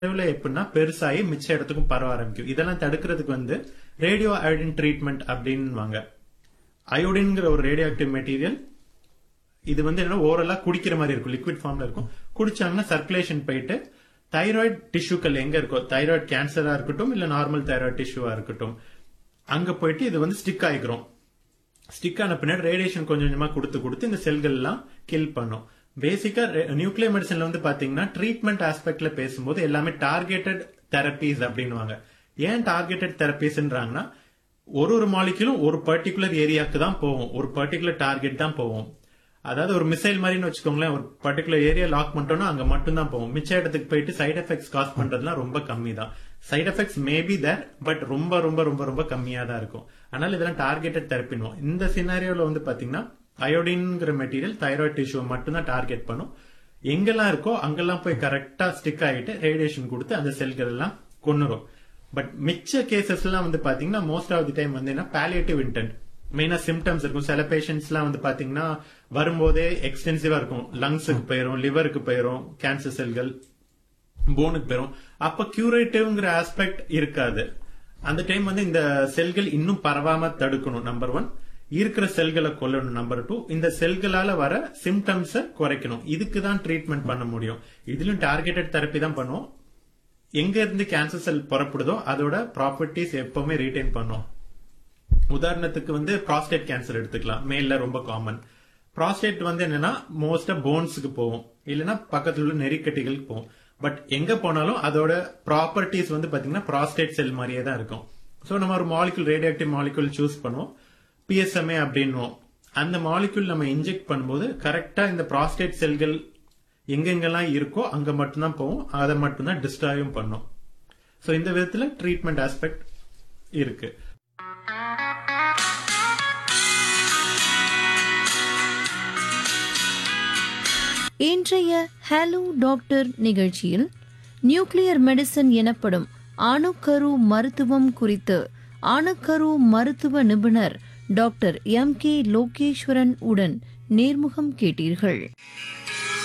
அளவுல எப்படின்னா பெருசாகி மிச்ச இடத்துக்கும் பரவ ஆரம்பிக்கும் இதெல்லாம் தடுக்கிறதுக்கு வந்து ரேடியோ அயோடின் ட்ரீட்மெண்ட் அப்படின்வாங்க அயோடின்ங்கிற ஒரு ரேடியோ ஆக்டிவ் மெட்டீரியல் இது வந்து என்ன ஓரலா குடிக்கிற மாதிரி இருக்கும் லிக்விட் ஃபார்ம்ல இருக்கும் குடிச்சாங்கன்னா சர்க்குலேஷன் போயிட்டு தைராய்டு டிஷ்யூக்கள் எங்க இருக்கோ தைராய்டு கேன்சரா இருக்கட்டும் இல்ல நார்மல் தைராய்டு டிஷ்யூவா இருக்கட்டும் அங்க போயிட்டு இது வந்து ஸ்டிக் ஆயிக்கிறோம் ஸ்டிக் ஆன பின்னாடி ரேடியேஷன் கொஞ்சம் கொஞ்சமா கொடுத்து கொடுத்து இந்த செல்கள் எல்லாம் கில் பண்ணும் பேசிக்கா நியூக்ளியர் மெடிசன்ல வந்து பாத்தீங்கன்னா ட்ரீட்மெண்ட் ஆஸ்பெக்ட்ல பேசும்போது எல்லாமே டார்கெட்டட் தெரப்பீஸ் அப்படின்னுவாங்க ஏன் டார்கெட்டட் தெரப்பீஸ்ன்றாங்கன்னா ஒரு ஒரு மாலிகுலும் ஒரு பர்டிகுலர் ஏரியாக்கு தான் போகும் ஒரு பர்டிகுலர் டார்கெட் தான் போகும் அதாவது ஒரு மிசைல் மாதிரின்னு வச்சுக்கோங்களேன் ஒரு பர்டிகுலர் ஏரியா லாக் பண்ணிட்டோம்னா அங்க மட்டும் தான் போகும் மிச்ச இடத்துக்கு போயிட்டு சைடு எஃபெக்ட்ஸ் காஸ் பண்றதுலாம் ரொம்ப கம்மி தான் side effects maybe there but ரொம்ப ரொம்ப ரொம்ப ரொம்ப கம்மியா தான் இருக்கும் அதனால இதெல்லாம் டார்கெட்டட் தெரப்பினுவோம் இந்த சினாரியோல வந்து பாத்தீங்கன்னா அயோடின்ங்கிற மெட்டீரியல் தைராய்டு டிஷ்யூ மட்டும் தான் டார்கெட் பண்ணும் எங்கெல்லாம் இருக்கோ அங்கெல்லாம் போய் கரெக்டா ஸ்டிக் ஆகிட்டு ரேடியேஷன் கொடுத்து அந்த செல்கள் எல்லாம் கொன்னுரும் பட் மிச்ச கேசஸ் எல்லாம் வந்து பாத்தீங்கன்னா மோஸ்ட் ஆஃப் தி டைம் வந்து என்ன பாலியேட்டிவ் இன்டென்ட் மெயினா சிம்டம்ஸ் இருக்கும் சில பேஷண்ட்ஸ் எல்லாம் வந்து பாத்தீங்கன்னா வரும்போதே எக்ஸ்டென்சிவா இருக்கும் லங்ஸுக்கு போயிரும் லிவருக்கு போயிரும் கேன்சர் செல்கள் போனுக்கு போயிரும் அப்ப கியூரேட்டிவ்ங்கிற ஆஸ்பெக்ட் இருக்காது அந்த டைம் வந்து இந்த செல்கள் இன்னும் பரவாம தடுக்கணும் நம்பர் ஒன் இருக்கிற செல்களை கொல்லணும் நம்பர் டூ இந்த செல்களால வர சிம்டம்ஸ குறைக்கணும் இதுக்கு தான் ட்ரீட்மெண்ட் பண்ண முடியும் இதுலயும் டார்கெட்டட் தெரப்பி தான் பண்ணுவோம் எங்க இருந்து கேன்சர் செல் புறப்படுதோ அதோட ப்ராப்பர்ட்டிஸ் எப்பவுமே ரீடைன் பண்ணும் உதாரணத்துக்கு வந்து ப்ராஸ்டேட் கேன்சர் எடுத்துக்கலாம் மேல்ல ரொம்ப காமன் ப்ராஸ்டேட் வந்து என்னன்னா மோஸ்டா போன்ஸுக்கு போகும் இல்லைன்னா பக்கத்துல உள்ள நெறிக்கட்டிகளுக்கு போகும் பட் எங்க போனாலும் அதோட ப்ராப்பர்ட்டிஸ் வந்து பாத்தீங்கன்னா ப்ராஸ்டேட் செல் மாதிரியே தான் இருக்கும் ஸோ நம்ம ஒரு molecule radio active molecule choose பண்ணுவோம் பிஎஸ்எம்ஏ அப்படின்வோம் அந்த மாலிகுல் நம்ம இன்ஜெக்ட் பண்ணும்போது கரெக்டா இந்த ப்ராஸ்டேட் செல்கள் எங்கெங்கெல்லாம் இருக்கோ அங்க மட்டும்தான் போகும் அதை மட்டும்தான் டிஸ்ட்ராயும் பண்ணும் ஸோ இந்த விதத்துல ட்ரீட்மெண்ட் ஆஸ்பெக்ட் இருக்கு இன்றைய ஹலோ டாக்டர் நிகழ்ச்சியில் நியூக்ளியர் மெடிசன் எனப்படும் அணுக்கரு மருத்துவம் குறித்து அணுக்கரு மருத்துவ நிபுணர் டாக்டர் எம் கே லோகேஸ்வரன் உடன் நேர்முகம் கேட்டீர்கள்